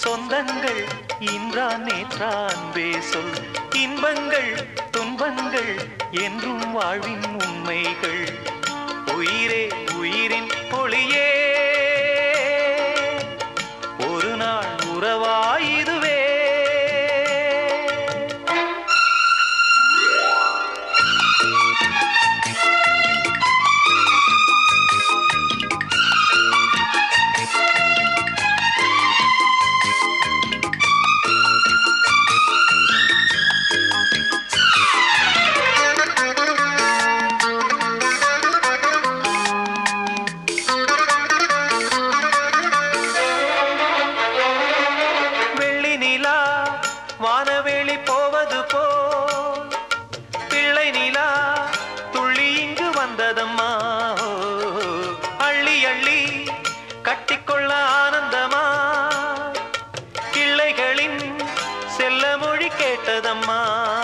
சொந்தங்கள் இன்றான் நேற்றான் சொல் இன்பங்கள் துன்பங்கள் என்றும் வாழ்வின் உண்மைகள் உயிரே உயிரின் ஒளியே ஒரு நாள் உறவாயுதுவே வெள்ளி நிலா வானவெளி போவது போ பிள்ளை நிலா துள்ளி இங்கு வந்ததம்மா ஓ, அள்ளி அள்ளி கட்டிக்கொள்ள ஆனந்தமா கிள்ளைகளின் செல்ல மொழி கேட்டதம்மா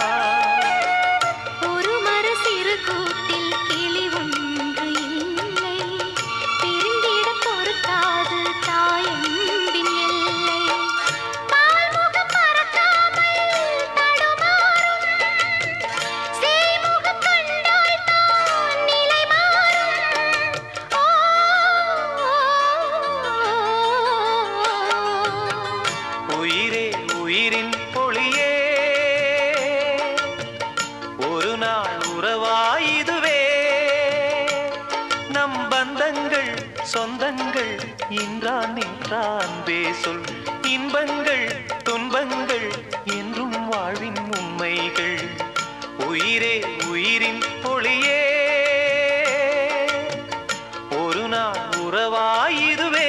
ஒரு மர சிறு கூட்டில் கிளி ஒன்று இல்லை பிரிந்திட பொறுத்தாது தாயம்பின் எல்லை பால்முகம் மறக்காமல் தடுமாறும் சேமுகம் கண்டால் தான் நிலை மாறும் ஓ, உயிரே உயிரின் பொழியே ஒரு நாள் உறவாயுதுவே நம் பந்தங்கள் சொந்தங்கள் இன்றான் நின்றான் சொல் இன்பங்கள் துன்பங்கள் என்றும் வாழ்வின் உண்மைகள் உயிரே உயிரின் பொழியே ஒரு நாள் உறவாயுதுவே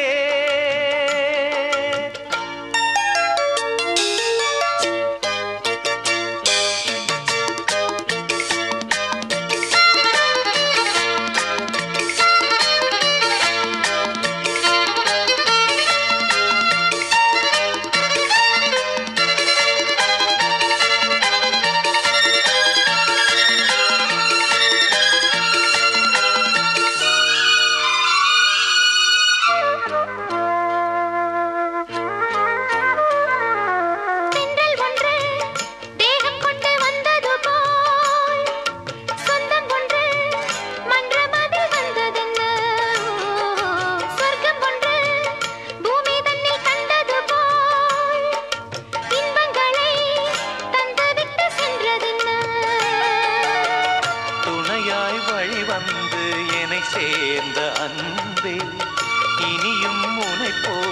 தென்றல் ஒன்று தேகம் கொண்டு வந்தது போல் சொந்தம் ஒன்று மன்றமதில் வந்ததென்ன சொர்க்கம் ஒன்று பூமி தன்னில் கண்டது போல் இன்பங்களை தந்துவிட்டு சென்றதென்ன துணையாய் வழி வந்து என்னை சேர்ந்த அன்பே இனியும் உனை போ